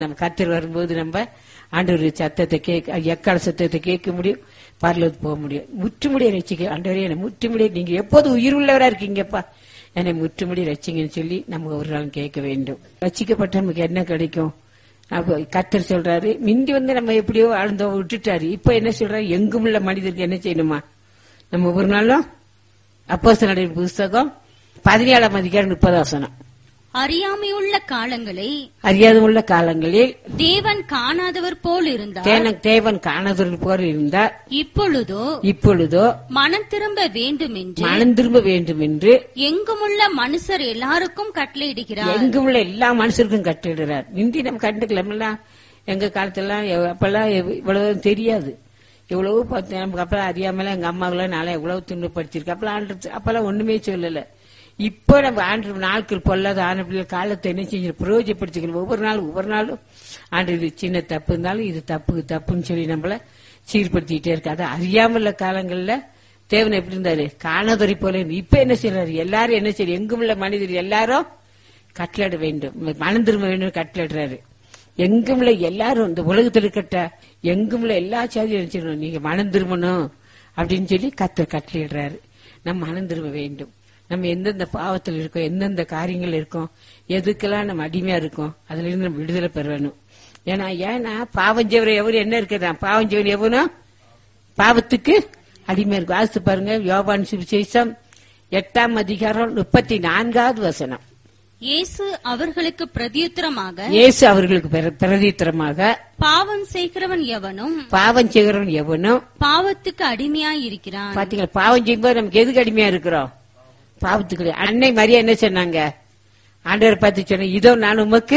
நம்ம கத்தர் வரும்போது நம்ம ஆண்டவர் சத்தத்தை கேட்க எக்கால சத்தத்தை கேட்க முடியும் பரலோது போக முடியும் முற்றுமுடிய ரசிக்க ஆண்டவரே என்னை முற்றுமுடிய நீங்க எப்போது உயிர் உள்ளவரா இருக்கீங்கப்பா என்னை முற்றுமுடி ரசிங்கன்னு சொல்லி நம்ம ஒரு நாள் கேட்க வேண்டும் ரசிக்கப்பட்ட நமக்கு என்ன கிடைக்கும் அப்ப கத்தர் சொல்றாரு மிந்தி வந்து நம்ம எப்படியோ ஆழ்ந்தோம் விட்டுட்டாரு இப்ப என்ன சொல்றாரு எங்கும் உள்ள மனிதருக்கு என்ன செய்யணுமா நம்ம ஒரு நாளும் அப்போஸ்தலருடைய புஸ்தகம் பதினேழாம் அதிகாரம் முப்பது வசனம் அறியாமையுள்ள காலங்களை அறியாத உள்ள காலங்களில் தேவன் காணாதவர் போல் இருந்தார் தேன தேவன் காணாதவர்கள் போல இருந்தார் இப்பொழுதோ இப்பொழுதோ மனம் திரும்ப வேண்டும் என்று மனம் திரும்ப வேண்டும் என்று எங்குமுள்ள மனுஷர் எல்லாருக்கும் கட்டளையிடுகிறார் எங்கும் உள்ள எல்லா மனுஷருக்கும் கட்டிடுறார் இந்தி நம்ம கண்டுக்கலாம்ல எங்க காலத்துலாம் எவ்- அப்பெல்லாம் எவ்- இவ்வளவு தெரியாது எவ்வளவு பார்த்து நமக்கு அப்பெல்லாம் அறியாமல எங்க அம்மாவெல்லாம் நாளை எவ்வளவு துன்பப்படுத்திருக்கு அப்பெல்லாம் ஆண்டு அப்பெல்லாம் ஒண்ணுமே சொல்லல இப்போ நம்ம ஆண்டு நாட்கள் பொல்லாத ஆன பிள்ளை காலத்தை என்ன செஞ்சு பிரயோஜனப்படுத்திக்கணும் ஒவ்வொரு நாளும் ஒவ்வொரு நாளும் ஆண்டு இது சின்ன தப்பு இருந்தாலும் இது தப்பு தப்புன்னு சொல்லி நம்மள சீர்படுத்திக்கிட்டே இருக்கு அது அறியாமல காலங்கள்ல தேவன் எப்படி இருந்தாரு காணாதொரி போல இருந்து. இப்ப என்ன செய்யறாரு எல்லாரும் என்ன செய்யறாரு எங்கும் உள்ள மனிதர் எல்லாரும் கட்டளையிட வேண்டும் மனம் திரும்ப வேண்டும் கட்டளையிடுறாரு எங்கும் உள்ள எல்லாரும் இந்த உலகத்தில் இருக்கட்ட எங்கும் உள்ள எல்லா சாதியும் நினைச்சிடணும் நீங்க மனம் திரும்பணும் அப்படின்னு சொல்லி கத்த கட்டளையிடுறாரு நம்ம மனம் திரும்ப வேண்டும் நம்ம எந்தெந்த பாவத்தில் இருக்கோம் எந்தெந்த காரியங்கள் இருக்கோம் எதுக்கெல்லாம் நம்ம அடிமையா இருக்கோம் அதுல இருந்து நம்ம விடுதலை பெற வேணும் ஏன்னா ஏன்னா பாவஞ்சவர் எவரு என்ன இருக்குதா பாவஞ்சவர் எவனும் பாவத்துக்கு அடிமை இருக்கும் ஆசித்து பாருங்க யோபான் சுவிசேஷம் எட்டாம் அதிகாரம் முப்பத்தி நான்காவது வசனம் இயேசு அவர்களுக்கு பிரதியுத்தரமாக இயேசு அவர்களுக்கு பிர- பிரதித்திரமாக பாவம் செய்கிறவன் எவனும் பாவம் செய்கிறவன் எவனும் பாவத்துக்கு அடிமையாய் இருக்கிறான் பாத்தீங்களா பாவம் செய்யும்போது நமக்கு எதுக்கு அடிமையா இருக்கிறோம் பாவத்துக்கு அடி- அன்னை மரியா என்ன சொன்னாங்க ஆண்டவர் பார்த்து சொன்ன இதோ நான் உமக்கு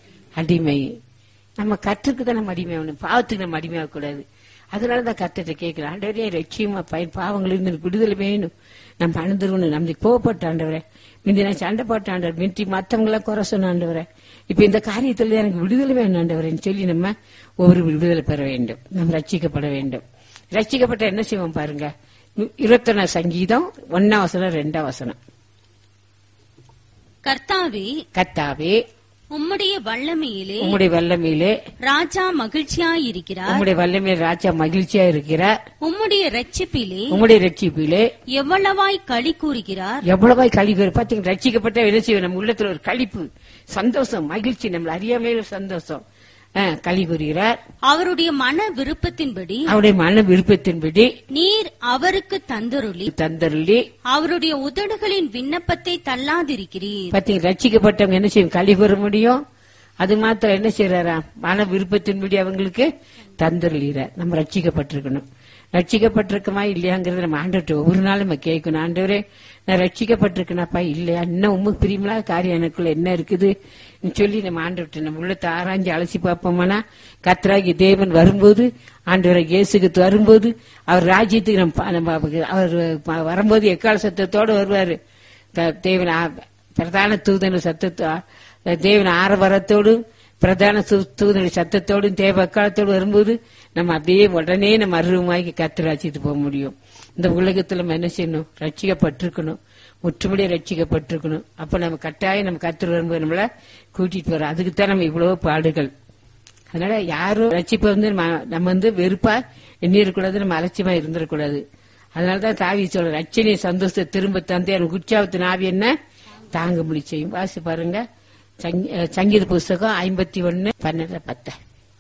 அடிமை நம்ம கற்றுக்கு தான் நம்ம அடிமை ஆகணும் பாவத்துக்கு நம்ம அடிமையாக கூடாது அதனால தான் கத்திட்ட கேட்கிறேன் ஆண்டவரே லட்சியமா பயன் பாவங்களிலிருந்து எனக்கு விடுதலை வேணும் நம்ம அணுந்துருவணும் நம்மளுக்கு கோவப்பட்ட ஆண்டவரே முந்தி நான் சண்டை போட்ட ஆண்டவர் மிந்தி மத்தவங்களாம் குறை சொன்ன ஆண்டவரே இப்ப இந்த காரியத்துல தான் எனக்கு விடுதலை வேணும் ஆண்டவரேன்னு சொல்லி நம்ம ஒவ்வொரு விடுதலை பெற வேண்டும் நம்ம ரட்சிக்கப்பட வேண்டும் ரட்சிக்கப்பட்ட என்ன செய்வோம் பாருங்க இருபத்தொன்னா சங்கீதம் ஒன்னாம் வசனம் ரெண்டாம் வசனம் கர்த்தாவே கத்தாவே உம்முடைய வல்லமையிலே உம்முடைய வல்லமையிலே ராஜா மகிழ்ச்சியாய் இருக்கிறார் உம்முடைய வல்லமையில ராஜா மகிழ்ச்சியா இருக்கிறார் உம்முடைய ரட்சிப்பிலே உம்முடைய ரட்சிப்பிலே எவ்வளவாய் களி கூறுகிறார் எவ்வளவாய் கழிவு பாத்தீங்க ரட்சிக்கப்பட்ட என்ன செய்வோம் நம்ம உள்ளத்துல ஒரு கழிப்பு சந்தோஷம் மகிழ்ச்சி நம்மள அறியாமையில சந்தோஷம் அஹ், களி கூறுகிறார் அவருடைய மன விருப்பத்தின்படி அவருடைய மன விருப்பத்தின்படி நீர் அவருக்கு தந்தருளி தந்தருளி அவருடைய உதடுகளின் விண்ணப்பத்தை தள்ளாதிருக்கிறீர் பாத்தீங்க ரட்சிக்கப்பட்டவங்க என்ன செய்யும் களி கூற முடியும் அது மாத்திரம் என்ன செய்யறாரா மன விருப்பத்தின்படி அவங்களுக்கு தந்தருளிறார் நம்ம ரட்சிக்கப்பட்டிருக்கணும் ரட்சிக்கப்பட்டிருக்கமா இல்லையாங்கிறத நம்ம ஆண்டவர்கிட்ட ஒவ்வொரு நாளும் நம்ம கேட்கணும் ஆண்டவரே நான் ரட்சிக்கப்பட்டிருக்கேனாப்பா இல்லையா இன்னும் உண்மைக்கு பிரியமில்லாத காரியம் எனக்குள்ள என்ன இருக்குது சொல்லி நம்ம ஆண்டவர்கிட்ட நம்ம உள்ளத்தை ஆராய்ஞ்சு அலசி பார்ப்போமானா கத்ராகி தேவன் வரும்போது ஆண்டவரை இயேசுக்கு வரும்போது அவர் ராஜ்யத்துக்கு நம்ம பா- நம்ம அவருக்கு- அவர் ப- வரும்போது எக்கால சத்தத்தோடு வருவாரு த- தேவன் ஆ- பிரதான தூதன சத்தத்தோ தேவன் ஆரவரத்தோடும் பிரதான தூ- தூதனுடைய சத்தத்தோடும் தேவ அக்காலத்தோடு வரும்போது நம்ம அப்படியே உடனே நம்ம அருவமாகி கத்திராச்சிட்டு போக முடியும் இந்த உலகத்துல நம்ம என்ன செய்யணும் ரட்சிக்கப்பட்டிருக்கணும் முற்றுமுடிய ரட்சிக்கப்பட்டிருக்கணும் அப்ப நம்ம கட்டாயம் நம்ம கத்திர வரும்போது நம்மள கூட்டிட்டு வரோம் அதுக்கு தான் நம்ம இவ்வளவு பாடுகள் அதனால யாரும் ரட்சிப்பை வந்து நம்ம நம்ம வந்து வெறுப்பா எண்ணிடக்கூடாது நம்ம அலட்சியமா இருந்துடக்கூடாது அதனாலதான் தாவி சொல்ற ரட்சணிய சந்தோஷத்தை திரும்ப தந்து எனக்கு உற்சாகத்தின் ஆவி என்ன தாங்க முடி செய்யும் வாசி பாருங்க சங்கீ- அஹ் சங்கீத புஸ்தகம் ஐம்பத்தி ஒன்னு பன்னெண்டு பத்து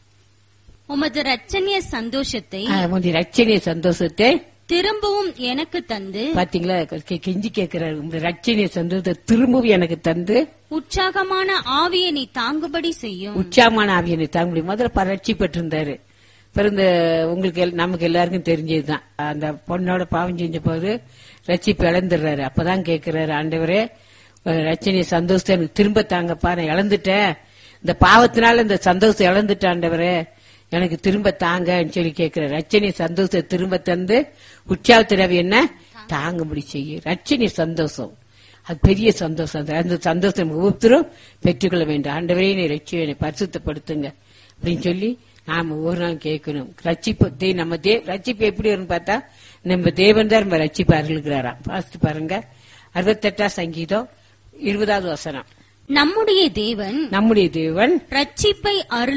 உமது ரட்சணிய சந்தோஷத்தை உங்களுடைய ரட்சணிய சந்தோஷத்தை திரும்பவும் எனக்கு தந்து பாத்தீங்களா கெ- கெஞ்சி கேட்கிறாரு உங்களுடைய ரட்சணிய சந்தோஷத்தை திரும்பவும் எனக்கு தந்து உற்சாகமான ஆவியை நீ தாங்குபடி செய்யும் உற்சாகமான ஆவியனை தாங்க முடியும் முதல்ல ப- ரட்சிப்பட்டிருந்தாரு பிறந்த உங்களுக்கு எல்- நமக்கு எல்லாருக்கும் தெரிஞ்சதுதான் அந்த பொண்ணோட பாவம் செஞ்ச போது ரட்சிப்பு இழந்துடுறாரு அப்பதான் கேட்கிறாரு ஆண்டவரே அஹ் ரட்சணிய சந்தோஷத்தை எனக்கு திரும்ப தாங்கப்பா நான் இழந்துட்டேன் இந்த பாவத்தினால இந்த சந்தோஷத்தை இழந்துட்டேன் ஆண்டவரே எனக்கு திரும்ப தாங்கன்னு சொல்லி கேட்கிறாரு ரட்சணிய சந்தோஷத்தை திரும்ப தந்து உற்சாகத்திரவி என்ன தாங்க முடி செய்யும் ரட்சணிய சந்தோஷம் அது பெரிய சந்தோஷம் அந்த- அந்த சந்தோஷம் நம்ம ஒவ்வொருத்தரும் பெற்றுக்கொள்ள வேண்டும் ஆண்டவரே நீ ரட்சி என்னை பரிசுத்தப்படுத்துங்க அப்படின்னு சொல்லி நாம ஒவ்வொரு நாள் கேட்கணும் ரட்சிப்பு தே- நம்ம தே ரட்சிப்பு எப்படி வரும்னு பார்த்தா நம்ம தேவன் தான் நம்ம ரட்சிப்பு அருள்கிறாராம் பாஸ்து பாருங்க அறுபத்தெட்டாம் சங்கீதம் இருபதாவது வசனம் நம்முடைய தேவன் நம்முடைய தேவன் ரட்சிப்பை அருள்